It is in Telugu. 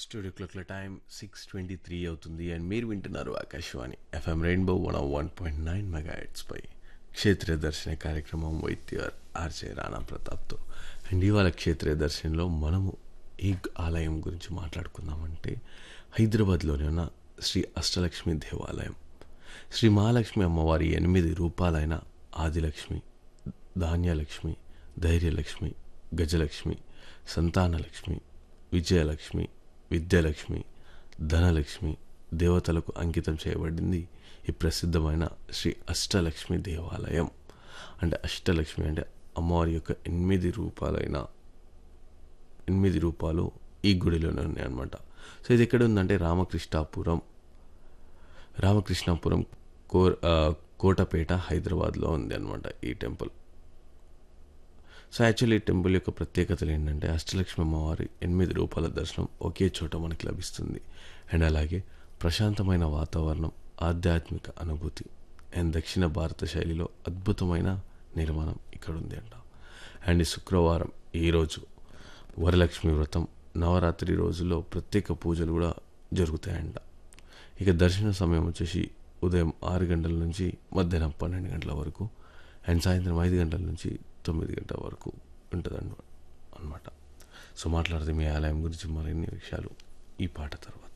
స్టూడియో క్లాక్ల టైం సిక్స్ ట్వంటీ త్రీ అవుతుంది అండ్ మీరు వింటున్నారు Akashvani FM rainbow one one point nine mega పై క్షేత్రీయ దర్శన కార్యక్రమం వైద్యర్ ఆర్జే రాణా ప్రతాప్తో అండ్ ఇవాళ క్షేత్రీయ దర్శనంలో మనము ఈ ఆలయం గురించి మాట్లాడుకుందామంటే హైదరాబాద్లోనే ఉన్న శ్రీ అష్టలక్ష్మి దేవాలయం శ్రీ మహాలక్ష్మి అమ్మవారి ఎనిమిది రూపాలైన ఆదిలక్ష్మి ధాన్యలక్ష్మి ధైర్యలక్ష్మి గజలక్ష్మి సంతానలక్ష్మి విజయలక్ష్మి విద్యాలక్ష్మి ధనలక్ష్మి దేవతలకు అంకితం చేయబడింది ఈ ప్రసిద్ధమైన శ్రీ అష్టలక్ష్మి దేవాలయం అంటే అష్టలక్ష్మి అంటే అమ్మవారి యొక్క ఎనిమిది రూపాలైన ఎనిమిది రూపాలు ఈ గుడిలోనే ఉన్నాయి అనమాట సో ఇది ఎక్కడ ఉందంటే రామకృష్ణాపురం రామకృష్ణాపురం కో ఆ, కోటపేట హైదరాబాద్లో ఉంది అనమాట ఈ టెంపుల్ సో యాక్చువల్లీ ఈ టెంపుల్ యొక్క ప్రత్యేకతలు ఏంటంటే అష్టలక్ష్మి అమ్మవారి ఎనిమిది రూపాయల దర్శనం ఒకే చోట మనకి లభిస్తుంది అండ్ అలాగే ప్రశాంతమైన వాతావరణం ఆధ్యాత్మిక అనుభూతి అండ్ దక్షిణ భారత శైలిలో అద్భుతమైన నిర్మాణం ఇక్కడ ఉంది అంట అండ్ ఈ శుక్రవారం ఈరోజు వరలక్ష్మి వ్రతం నవరాత్రి రోజుల్లో ప్రత్యేక పూజలు కూడా జరుగుతాయంట ఇక దర్శన సమయం వచ్చేసి ఉదయం ఆరు గంటల నుంచి మధ్యాహ్నం పన్నెండు గంటల వరకు అండ్ సాయంత్రం ఐదు గంటల నుంచి తొమ్మిది గంటల వరకు ఉంటుంది అనమాట సో మాట్లాడితే మీ ఆలయం గురించి మరిన్ని విషయాలు ఈ పాట తర్వాత